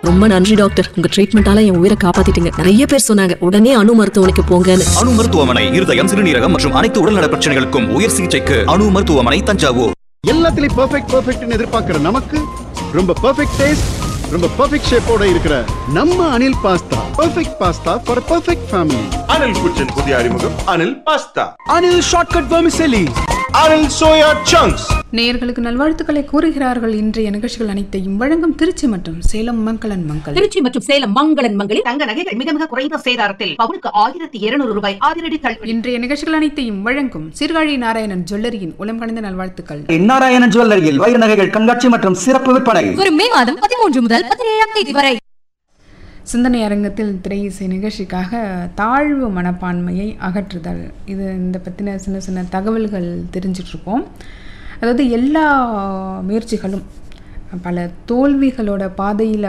ரொம்ப நன்றி டாக்டர் உங்க ட்ரீட்மெண்டால என் உயிரை காப்பாத்திட்டீங்க நிறைய பேர் சொன்னாங்க உடனே அணு மருத்துவமனைக்கு போங்கன்னு அணு மருத்துவமனை இருதயம் சிறுநீரகம் மற்றும் அனைத்து உடல்நல பிரச்சனைகளுக்கும் உயர் சிகிச்சைக்கு அணு மருத்துவமனை தஞ்சாவூர் எல்லாத்துலயும் பெர்ஃபெக்ட் பெர்ஃபெக்ட்னு எதிர்பார்க்கிற நமக்கு ரொம்ப பெர்ஃபெக்ட் டேஸ்ட் ரொம்ப பெர்ஃபெக்ட் ஷேப்போட இருக்கிற நம்ம Anil pasta perfect pasta for perfect family Anil kitchen புதிய அறிமுகம் Anil pasta Anil shortcut vermicelli Anil soya chunks நேயர்களுக்கு நல்வாழ்த்துக்களை கூறுகிறார்கள் இன்றைய நிகழ்ச்சிகள் அனைத்தையும் வழங்கும் திருச்சி மற்றும் சேலம் மங்களன் மங்கள் திருச்சி மற்றும் சேலம் மங்களன் மங்களில் தங்க நகைகள் மிக மிக குறைந்த சேதாரத்தில் பவுனுக்கு ஆயிரத்தி இருநூறு ரூபாய் அதிரடி தள்ளுபடி இன்றைய நிகழ்ச்சிகள் அனைத்தையும் வழங்கும் சீர்காழி நாராயணன் ஜுவல்லரியின் உளம் கணிந்த நல்வாழ்த்துக்கள் நாராயணன் ஜுவல்லரியில் வைர நகைகள் கண்காட்சி மற்றும் சிறப்பு விற்பனை வரும் மே மாதம் பதிமூன்று முதல் பதினேழாம் தேதி வரை சிந்தனை அரங்கத்தில் திரை இசை நிகழ்ச்சிக்காக தாழ்வு மனப்பான்மையை அகற்றுதல் இது இந்த பற்றின சின்ன சின்ன தகவல்கள் தெரிஞ்சிட்ருக்கோம் அதாவது எல்லா முயற்சிகளும் பல தோல்விகளோட பாதையில்